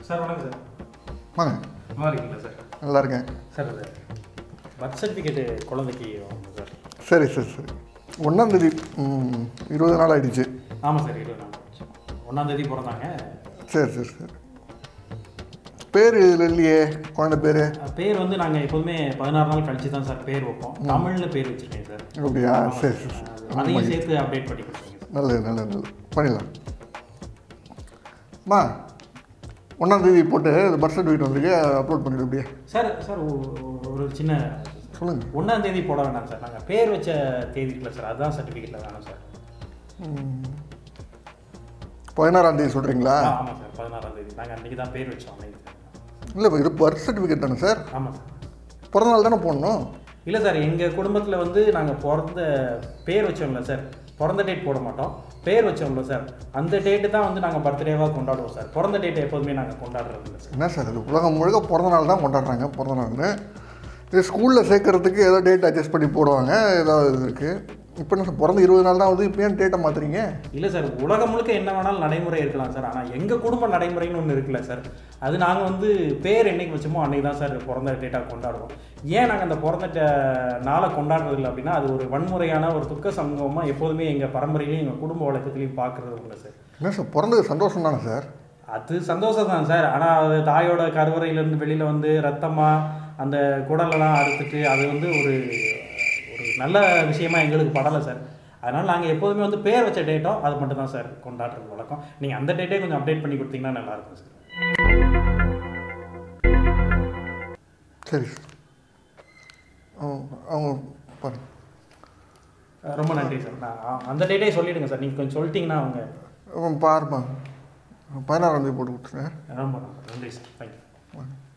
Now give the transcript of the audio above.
sir வணக்கம் sir வாங்க நல்லா இருக்கீங்களா சார் நல்லா இருக்கேன் சார் அது பர்த் சர்டிஃபிகேட்டு குழந்தைக்கு வாங்கணும் சார் சரி சரி சரி ஒன்றாந்தேதி இருபது நாள் ஆயிடுச்சு ஆமாம் சார் இருபது நாள் ஒன்றாந்தேதி பிறந்தாங்க சரி சரி சரி பேர் இதில் இல்லையே குழந்தை பேர் அஹ் பேர் வந்து நாங்கள் எப்போதுமே பதினாறு நாள் கழிச்சு தான் சார் பேர் வைப்போம் தமிழ்னு பேர் வச்சுருக்கேன் சார் அப்படியா சரி சரி சரி அது- அதையும் சேர்த்து அப்டேட் பண்ணி கொடுத்துருங்க சார் நல்லது நல்லது நல்லது பண்ணிடலாம் அம்மா ஒன்றாந்தேதி போட்டு பர்த் சர்டிஃபிகேட் வந்துருக்கு அப்லோட் பண்ணிடு அப்படியே சார் சார் ஒ- ஒ- ஒரு சின்ன சொல்லுங்கள் ஒன்றாந்தேதி போட வேண்டாம் சார் நாங்கள் பேர் வச்ச தேதி இருக்குல்ல சார் அதுதான் சர்டிஃபிகேட்டில் வேணும் சார் பதினாறாம் தேதி சொல்கிறீங்களா ஆ, ஆமாம் சார் பதினாறாம் தேதி நாங்கள் அன்றைக்கி தான் பேர் வச்சோம் அன்றைக்கி சார் இல்லை இப்போ இது பர்த் சர்டிஃபிகேட் தானே சார் ஆமாம் சார் பிறந்த நாள் தானே போடணும் இல்லை சார் எங்கள் குடும்பத்தில் வந்து நாங்கள் பிறந்த பேர் வச்சோம்ல சார் பிறந்த டேட் போட மாட்டோம் பேர் வச்சோம்ல சார் அந்த டேட்டு தான் வந்து நாங்கள் பர்த்டேவாக கொண்டாடுவோம் சார் பிறந்த டேட்டை எப்போதுமே நாங்கள் கொண்டாடுறது இல்லை சார் என்ன சார் இது உலகம் முழுக்க பிறந்த நாள் தான் கொண்டாடுறாங்க பிறந்த நாள்னு இது ஸ்கூலில் சேர்க்கறதுக்கு ஏதோ டேட் அட்ஜஸ்ட் பண்ணி போடுவாங்க ஏதாவது இது இருக்குது இப்போ என்ன சார் பிறந்த இருபது நாள் தான் வந்து இப்போ ஏன் டேட்டை மாற்றுறீங்க இல்லை சார் உலகம் முழுக்க என்ன வேணாலும் நடைமுறை இருக்கலாம் சார் ஆனால் எங்கள் குடும்ப நடைமுறைன்னு ஒன்று இருக்குல்ல சார் அது நாங்கள் வந்து பேர் என்னைக்கு வச்சோமோ அன்னைக்கு தான் சார் பிறந்த டேட்டாக கொண்டாடுவோம் ஏன் நாங்கள் அந்த பிறந்த டே- நாளை கொண்டாடுறது இல்லை அப்படின்னா அது ஒரு வன்முறையான ஒரு துக்க சங்கமாக எப்போதுமே எங்கள் பரம்பரையிலையும் எங்கள் குடும்ப வழக்கத்துலையும் பார்க்குறது இல்லை சார் என்ன சார் பிறந்தது சந்தோஷம் தானே சார் அது சந்தோஷம் தான் சார் ஆனால் அது தாயோட கருவறையிலேருந்து வெளியில் வந்து ரத்தமாக அந்த குடலெல்லாம் அறுத்துட்டு அது வந்து ஒரு ஒரு நல்ல விஷயமா எங்களுக்கு படலை சார் அதனால் நாங்கள் எப்போதுமே வந்து பேர் வச்ச டேட்டோ அது மட்டும் தான் சார் கொண்டாடுறது வழக்கம் நீங்கள் அந்த டேட்டே கொஞ்சம் அப்டேட் பண்ணி கொடுத்தீங்கன்னா நல்லாயிருக்கும் சார் சரி சார் அவங்க அவங்க பாருங்க அஹ் ரொம்ப நன்றி சார் நான் அ- அந்த டேட்டே சொல்லிவிடுங்க சார் நீங்கள் கொஞ்சம் சொல்லிட்டீங்கன்னா அவங்க அவங்க பாருமா பதினாறாம் தேதி போட்டு கொடுத்துருங்க ரொம்ப நன்றி சார் தேங்க்யூ வாங்க